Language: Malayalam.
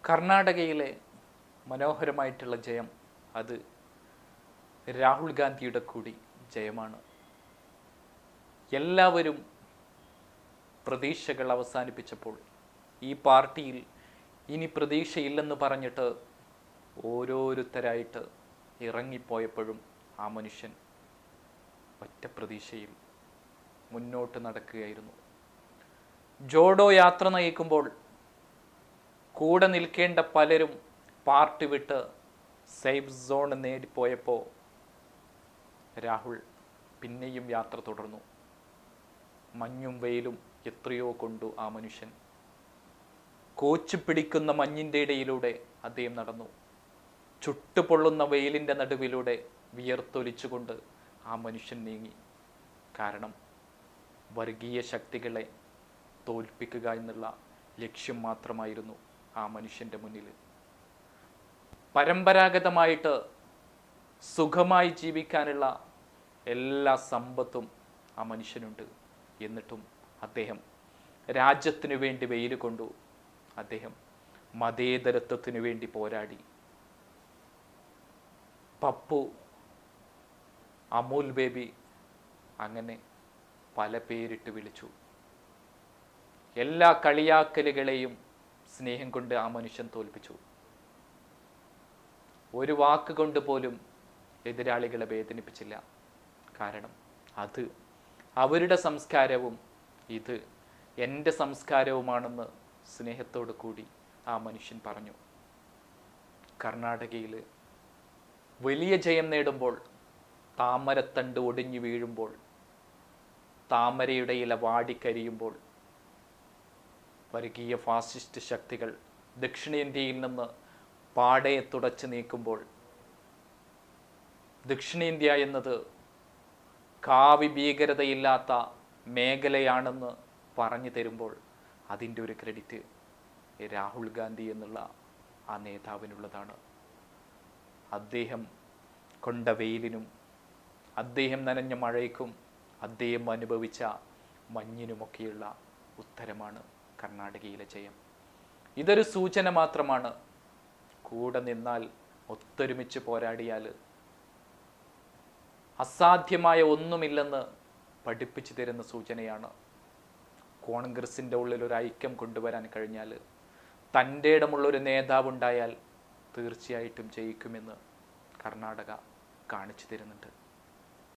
കർണാടകയിലെ മനോഹരമായിട്ടുള്ള ജയം അത് രാഹുൽ ഗാന്ധിയുടെ കൂടി ജയമാണ് എല്ലാവരും പ്രതീക്ഷകൾ അവസാനിപ്പിച്ചപ്പോൾ ഈ പാർട്ടിയിൽ ഇനി പ്രതീക്ഷയില്ലെന്ന് പറഞ്ഞിട്ട് ഓരോരുത്തരായിട്ട് ഇറങ്ങിപ്പോയപ്പോഴും ആ മനുഷ്യൻ ഒറ്റ പ്രതീക്ഷയിൽ മുന്നോട്ട് നടക്കുകയായിരുന്നു ജോഡോ യാത്ര നയിക്കുമ്പോൾ കൂടെ നിൽക്കേണ്ട പലരും പാർട്ടി വിട്ട് സേഫ് സോൺ നേടിപ്പോയപ്പോൾ രാഹുൽ പിന്നെയും യാത്ര തുടർന്നു മഞ്ഞും വെയിലും എത്രയോ കൊണ്ടു ആ മനുഷ്യൻ കോച്ചു പിടിക്കുന്ന മഞ്ഞിൻ്റെ ഇടയിലൂടെ അദ്ദേഹം നടന്നു ചുട്ടുപൊള്ളുന്ന വെയിലിൻ്റെ നടുവിലൂടെ വിയർത്തൊലിച്ചുകൊണ്ട് ആ മനുഷ്യൻ നീങ്ങി കാരണം വർഗീയ ശക്തികളെ തോൽപ്പിക്കുക എന്നുള്ള ലക്ഷ്യം മാത്രമായിരുന്നു ആ മനുഷ്യൻ്റെ മുന്നിൽ പരമ്പരാഗതമായിട്ട് സുഖമായി ജീവിക്കാനുള്ള എല്ലാ സമ്പത്തും ആ മനുഷ്യനുണ്ട് എന്നിട്ടും അദ്ദേഹം രാജ്യത്തിനു വേണ്ടി വെയിൽ കൊണ്ടു അദ്ദേഹം മതേതരത്വത്തിനു വേണ്ടി പോരാടി പപ്പു അമൂൽ ബേബി അങ്ങനെ പല പേരിട്ട് വിളിച്ചു എല്ലാ കളിയാക്കലുകളെയും സ്നേഹം കൊണ്ട് ആ മനുഷ്യൻ തോൽപ്പിച്ചു ഒരു വാക്ക് കൊണ്ട് പോലും എതിരാളികളെ വേദനിപ്പിച്ചില്ല കാരണം അത് അവരുടെ സംസ്കാരവും ഇത് എൻ്റെ സംസ്കാരവുമാണെന്ന് സ്നേഹത്തോടു കൂടി ആ മനുഷ്യൻ പറഞ്ഞു കർണാടകയിൽ വലിയ ജയം നേടുമ്പോൾ താമരത്തണ്ട് ഒടിഞ്ഞു വീഴുമ്പോൾ താമരയുടെ ഇല വാടിക്കരിയുമ്പോൾ വർഗീയ ഫാസിസ്റ്റ് ശക്തികൾ ദക്ഷിണേന്ത്യയിൽ നിന്ന് പാടയെ തുടച്ചു നീക്കുമ്പോൾ ദക്ഷിണേന്ത്യ എന്നത് കാവി ഭീകരതയില്ലാത്ത മേഖലയാണെന്ന് പറഞ്ഞു തരുമ്പോൾ അതിൻ്റെ ഒരു ക്രെഡിറ്റ് രാഹുൽ ഗാന്ധി എന്നുള്ള ആ നേതാവിനുള്ളതാണ് അദ്ദേഹം കൊണ്ട വെയിലിനും അദ്ദേഹം നനഞ്ഞ മഴയ്ക്കും അദ്ദേഹം അനുഭവിച്ച മഞ്ഞിനുമൊക്കെയുള്ള ഉത്തരമാണ് കർണാടകയിലെ ജയം ഇതൊരു സൂചന മാത്രമാണ് കൂടെ നിന്നാൽ ഒത്തൊരുമിച്ച് പോരാടിയാൽ അസാധ്യമായ ഒന്നുമില്ലെന്ന് പഠിപ്പിച്ചു തരുന്ന സൂചനയാണ് കോൺഗ്രസിൻ്റെ ഉള്ളിൽ ഒരു ഐക്യം കൊണ്ടുവരാൻ കഴിഞ്ഞാൽ തൻ്റെ ഇടമുള്ള ഒരു നേതാവുണ്ടായാൽ തീർച്ചയായിട്ടും ജയിക്കുമെന്ന് കർണാടക കാണിച്ചു തരുന്നുണ്ട്